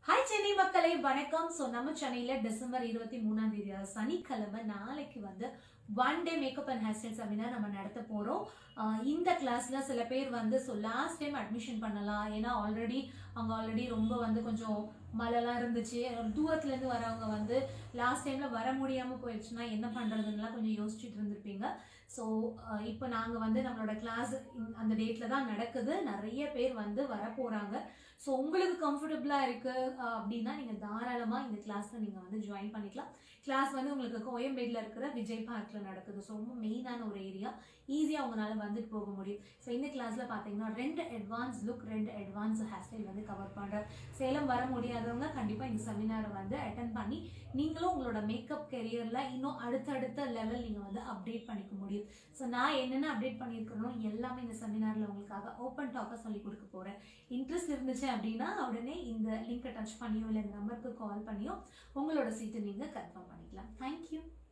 hi Chennai மக்களே வணக்கம் so நம்ம சென்னையில் டிசம்பர் இருபத்தி மூணாம் தேதி அதாவது சனிக்கிழமை நாளைக்கு வந்து one day makeup and hair style seminar நம்ம நடத்த போகிறோம் இந்த கிளாஸ்ல சில பேர் வந்து ஸோ லாஸ்ட் டைம் அட்மிஷன் பண்ணலாம் ஏன்னா ஆல்ரெடி அவங்க ஆல்ரெடி ரொம்ப வந்து கொஞ்சம் மழைலாம் இருந்துச்சு தூரத்துலேருந்து வரவங்க வந்து லாஸ்ட் டைமில் வர முடியாமல் போயிடுச்சுன்னா என்ன பண்ணுறதுன்னெலாம் கொஞ்சம் யோசிச்சுட்டு இருந்திருப்பீங்க ஸோ இப்போ நாங்கள் வந்து நம்மளோட கிளாஸ் அந்த டேட்டில் தான் நடக்குது நிறைய பேர் வந்து வர போகிறாங்க ஸோ உங்களுக்கு கம்ஃபர்டபுளாக இருக்குது அப்படின்னா நீங்கள் தாராளமாக இந்த கிளாஸில் நீங்கள் வந்து ஜாயின் பண்ணிக்கலாம் கிளாஸ் வந்து உங்களுக்கு கோயம்பேடில் இருக்கிற விஜய் பார்க்கில் நடக்குது ஸோ ரொம்ப மெயினான ஒரு ஏரியா ஈஸியாக உங்களால் வந்துட்டு போக முடியும் ஸோ இந்த கிளாஸில் பார்த்தீங்கன்னா ரெண்டு அட்வான்ஸ் லுக் ரெண்டு அட்வான்ஸ் ஹேர் ஸ்டைல் வந்து கவர் பண்ணுறேன் சேலம் வர முடியாதவங்க கண்டிப்பாக இந்த செமினாரை வந்து அட்டன் பண்ணி நீங்களும் உங்களோட மேக்கப் கெரியரில் இன்னும் அடுத்தடுத்த லெவல் நீங்கள் வந்து அப்டேட் பண்ணிக்க முடியும் ஸோ நான் என்னென்ன அப்டேட் பண்ணியிருக்கிறனோ எல்லாமே இந்த செமினாரில் உங்களுக்காக ஓப்பன் டாக்காக சொல்லி கொடுக்க போகிறேன் இன்ட்ரெஸ்ட் இருந்துச்சு அப்படின்னா உடனே இந்த லிங்கை டச் பண்ணியோ இல்லை இந்த நம்பருக்கு கால் பண்ணியோ உங்களோட சீட்டை நீங்கள் கன்ஃபார்ம் பண்ணிக்கலாம் தேங்க்யூ